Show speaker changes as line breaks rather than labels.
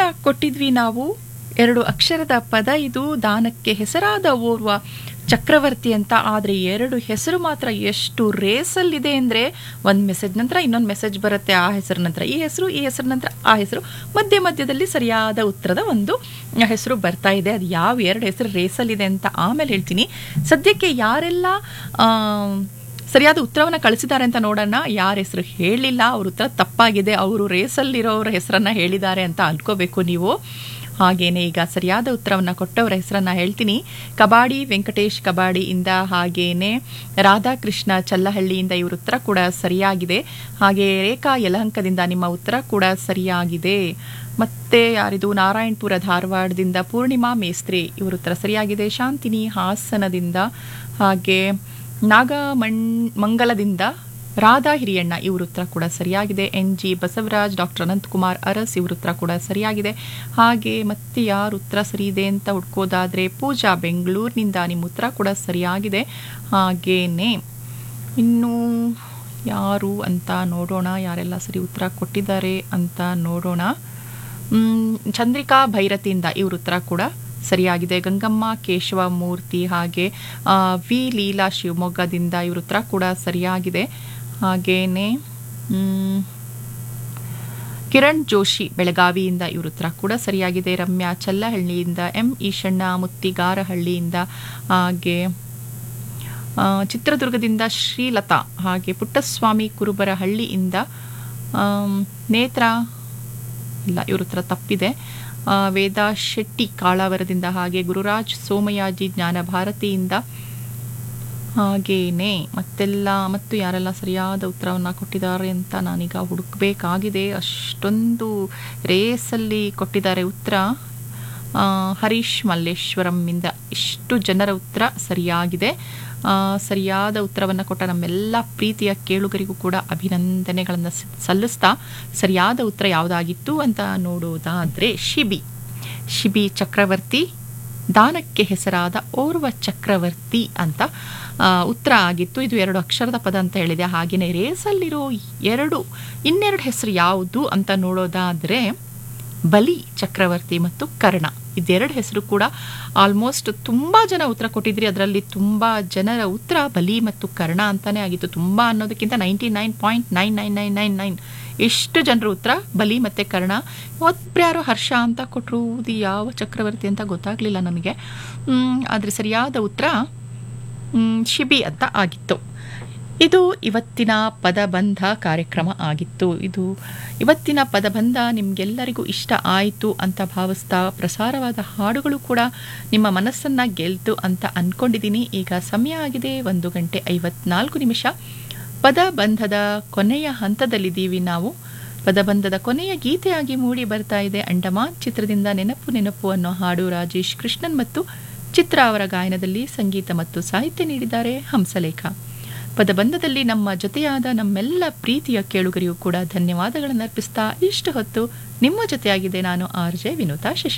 ಕೊಟ್ಟಿದ್ವಿ ನಾವು ಎರಡು ಅಕ್ಷರದ ಪದ ಇದು ದಾನಕ್ಕೆ ಹೆಸರಾದ ಓರ್ವ ಚಕ್ರವರ್ತಿ ಅಂತ ಆದರೆ ಎರಡು ಹೆಸರು ಮಾತ್ರ ಎಷ್ಟು ರೇಸಲ್ಲಿದೆ ಅಂದರೆ ಒಂದು ಮೆಸೇಜ್ ನಂತರ ಇನ್ನೊಂದು ಮೆಸೇಜ್ ಬರುತ್ತೆ ಆ ಹೆಸರು ನಂತರ ಈ ಹೆಸರು ಈ ಹೆಸರು ನಂತರ ಆ ಹೆಸರು ಮಧ್ಯ ಮಧ್ಯದಲ್ಲಿ ಸರಿಯಾದ ಉತ್ತರದ ಒಂದು ಹೆಸರು ಬರ್ತಾ ಇದೆ ಅದು ಯಾವ ಎರಡು ಹೆಸರು ರೇಸಲ್ಲಿದೆ ಅಂತ ಆಮೇಲೆ ಹೇಳ್ತೀನಿ ಸದ್ಯಕ್ಕೆ ಯಾರೆಲ್ಲ ಆಮ್, ಸರಿಯಾದ ಉತ್ತರವನ್ನು ಕಳಿಸಿದ್ದಾರೆ ಅಂತ ನೋಡೋಣ ಯಾರ ಹೆಸರು ಹೇಳಿಲ್ಲ ಅವ್ರ ಉತ್ತರ ತಪ್ಪಾಗಿದೆ ಅವರು ರೇಸಲ್ಲಿರೋರ ಹೆಸರನ್ನ ಹೇಳಿದ್ದಾರೆ ಅಂತ ಅನ್ಕೋಬೇಕು ನೀವು ಹಾಗೇನೆ ಈಗ ಸರಿಯಾದ ಉತ್ತರವನ್ನು ಕೊಟ್ಟವರ ಹೆಸರನ್ನ ಹೇಳ್ತೀನಿ ಕಬಾಡಿ ವೆಂಕಟೇಶ್ ಕಬಾಡಿಯಿಂದ ಹಾಗೇನೆ ರಾಧಾಕೃಷ್ಣ ಚಲ್ಲಹಳ್ಳಿಯಿಂದ ಇವ್ರ ಉತ್ತರ ಕೂಡ ಸರಿಯಾಗಿದೆ ಹಾಗೆ ರೇಖಾ ಯಲಹಂಕದಿಂದ ನಿಮ್ಮ ಉತ್ತರ ಕೂಡ ಸರಿಯಾಗಿದೆ ಮತ್ತೆ ಯಾರಿದು ನಾರಾಯಣಪುರ ಧಾರವಾಡದಿಂದ ಪೂರ್ಣಿಮಾ ಮೇಸ್ತ್ರಿ ಇವ್ರ ಉತ್ತರ ಸರಿಯಾಗಿದೆ ಶಾಂತಿನಿ ಹಾಸನದಿಂದ ಹಾಗೆ ನಾಗಮಣ್ ಮಂಗಲದಿಂದ ರಾಧಾ ಹಿರಿಯಣ್ಣ ಇವ್ರ ಉತ್ತರ ಕೂಡ ಸರಿಯಾಗಿದೆ N G Basavaraj doctor Ananthakumar Aras ಇವ್ರ ಉತ್ತರ ಕೂಡ ಸರಿಯಾಗಿದೆ ಹಾಗೆ ಮತ್ತೆ ಯಾರು ಉತ್ತರ ಸರಿ ಇದೆ ಅಂತ ಹುಡ್ಕೋದಾದ್ರೆ ಪೂಜಾ ಬೆಂಗಳೂರಿನಿಂದ ನಿಮ್ಮ ಉತ್ತರ ಕೂಡ ಸರಿಯಾಗಿದೆ ಹಾಗೇನೆ ಇನ್ನು ಯಾರು ಅಂತ ನೋಡೋಣ ಯಾರೆಲ್ಲ ಸರಿ ಉತ್ತರ ಕೊಟ್ಟಿದ್ದಾರೆ ಅಂತ ನೋಡೋಣ ಮ್, ಚಂದ್ರಿಕಾ ಭೈರತಿಯಿಂದ ಇವ್ರ ಉತ್ತರ ಕೂಡ ಸರಿಯಾಗಿದೆ ಗಂಗಮ್ಮ ಕೇಶವ ಮೂರ್ತಿ ಹಾಗೆ ಆ, ವಿ ಲೀಲಾ ಶಿವಮೊಗ್ಗದಿಂದ ಇವ್ರ ಉತ್ತರ ಕೂಡ ಸರಿಯಾಗಿದೆ ಹಾಗೇನೆ ಮ್, ಕಿರಣ್ ಜೋಶಿ ಬೆಳಗಾವಿಯಿಂದ ಇವ್ರ ಉತ್ತರ ಕೂಡ ಸರಿಯಾಗಿದೆ ರಮ್ಯಾ ಚಲ್ಲಹಳ್ಳಿಯಿಂದ ಎಂ ಈಶಣ್ಣ ಮುತ್ತಿಗಾರಹಳ್ಳಿಯಿಂದ ಹಾಗೆ ಆ, ಚಿತ್ರದುರ್ಗದಿಂದ ಶ್ರೀಲತಾ ಹಾಗೆ ಪುಟ್ಟಸ್ವಾಮಿ ಕುರುಬರಹಳ್ಳಿಯಿಂದ ಆಮ್, ನೇತ್ರ ಇಲ್ಲ ಇವ್ರ ಉತ್ತರ ತಪ್ಪಿದೆ ಆ, ವೇದಾ ಶೆಟ್ಟಿ ಕಾಳಾವರದಿಂದ ಹಾಗೆ ಗುರುರಾಜ್ ಸೋಮಯಾಜಿ ಜ್ಞಾನ ಭಾರತಿಯಿಂದ ಹಾಗೇನೆ ಮತ್ತೆಲ್ಲ ಮತ್ತು ಯಾರೆಲ್ಲ ಸರಿಯಾದ ಉತ್ತರವನ್ನು ಕೊಟ್ಟಿದ್ದಾರೆ ಅಂತ ನಾನೀಗ ಹುಡುಕಬೇಕಾಗಿದೆ ಅಷ್ಟೊಂದು ರೇಸಲ್ಲಿ ಕೊಟ್ಟಿದ್ದಾರೆ ಉತ್ತರ ಆ, ಹರೀಶ್ ಮಲ್ಲೇಶ್ವರಂನಿಂದ ಇಷ್ಟು ಜನರ ಉತ್ತರ ಸರಿಯಾಗಿದೆ ಆ, ಸರಿಯಾದ ಉತ್ತರವನ್ನು ಕೊಟ್ಟ ನಮ್ಮೆಲ್ಲ ಪ್ರೀತಿಯ ಕೇಳುಗರಿಗೂ ಕೂಡ ಅಭಿನಂದನೆಗಳನ್ನು ಸ- ಸಲ್ಲಿಸ್ತಾ ಸರಿಯಾದ ಉತ್ತರ ಯಾವುದಾಗಿತ್ತು ಅಂತ ನೋಡೋದಾದ್ರೆ ಶಿಬಿ ಶಿಬಿ ಚಕ್ರವರ್ತಿ ದಾನಕ್ಕೆ ಹೆಸರಾದ ಓರ್ವ ಚಕ್ರವರ್ತಿ ಅಂತ ಆ, ಉತ್ತರ ಆಗಿತ್ತು ಇದು ಎರಡು ಅಕ್ಷರದ ಪದ ಅಂತ ಹೇಳಿದೆ ಹಾಗೆಯೇ ರೇಸಲ್ಲಿರೋ ಎರಡು ಇನ್ನೆರಡು ಹೆಸರು ಯಾವುದು ಅಂತ ನೋಡೋದಾದ್ರೆ ಬಲಿ ಚಕ್ರವರ್ತಿ ಮತ್ತು ಕರ್ಣ ಇದೆರಡು ಹೆಸರು ಕೂಡ ಆಲ್ಮೋಸ್ಟ್ ತುಂಬ ಜನ ಉತ್ತರ ಕೊಟ್ಟಿದ್ರಿ ಅದರಲ್ಲಿ ತುಂಬ ಜನರ ಉತ್ತರ ಬಲಿ ಮತ್ತು ಕರ್ಣ ಅಂತಾನೆ ಆಗಿತ್ತು ತುಂಬ ಅನ್ನೋದಕ್ಕಿಂತ ninety nine point nine nine nine nine nine ಎಷ್ಟು ಜನರ ಉತ್ತರ ಬಲಿ ಮತ್ತು ಕರ್ಣ ಯಾರೋ ಹರ್ಷ ಅಂತ ಕೊಟ್ಟರು ಇದು ಯಾವ ಚಕ್ರವರ್ತಿ ಅಂತ ಗೊತ್ತಾಗಲಿಲ್ಲ ನನಗೆ ಆದರೆ ಸರಿಯಾದ ಉತ್ತರ ಮ್, ಶಿಬಿ ಅಂತ ಆಗಿತ್ತು ಇದು ಇವತ್ತಿನ ಪದಬಂಧ ಕಾರ್ಯಕ್ರಮ ಆಗಿತ್ತು ಇದು ಇವತ್ತಿನ ಪದಬಂಧ ನಿಮಗೆಲ್ಲರಿಗೂ ಇಷ್ಟ ಆಯಿತು ಅಂತ ಭಾವಿಸ್ತಾ ಪ್ರಸಾರವಾದ ಹಾಡುಗಳು ಕೂಡ ನಿಮ್ಮ ಮನಸ್ಸನ್ನು ಗೆಲ್ತು ಅಂತ ಅಂದ್ಕೊಂಡಿದ್ದೀನಿ ಈಗ ಸಮಯ ಆಗಿದೆ ಒಂದು ಗಂಟೆ ಐವತ್ನಾಲ್ಕು ನಿಮಿಷ ಪದಬಂಧದ ಕೊನೆಯ ಹಂತದಲ್ಲಿದ್ದೀವಿ ನಾವು ಪದಬಂಧದ ಕೊನೆಯ ಗೀತೆಯಾಗಿ ಮೂಡಿ ಬರ್ತಾ ಇದೆ ಅಂಡಮಾನ್ ಚಿತ್ರದಿಂದ ನೆನಪು ನೆನಪು ಅನ್ನೋ ಹಾಡು ರಾಜೇಶ್ ಕೃಷ್ಣನ್ ಮತ್ತು ಚಿತ್ರ ಅವರ ಗಾಯನದಲ್ಲಿ ಸಂಗೀತ ಮತ್ತು ಸಾಹಿತ್ಯ ನೀಡಿದ್ದಾರೆ ಹಂಸಲೇಖ ಪದಬಂಧದಲ್ಲಿ ನಮ್ಮ ಜೊತೆಯಾದ ನಮ್ಮೆಲ್ಲ ಪ್ರೀತಿಯ ಕೇಳುಗರಿಗೂ ಕೂಡ ಧನ್ಯವಾದಗಳನ್ನು ಅರ್ಪಿಸ್ತಾ ಇಷ್ಟು ಹೊತ್ತು ನಿಮ್ಮ ಜೊತೆಯಾಗಿದೆ ನಾನು ಆರ್ ಜೆ ವಿನೋತಾ ಶಶಿ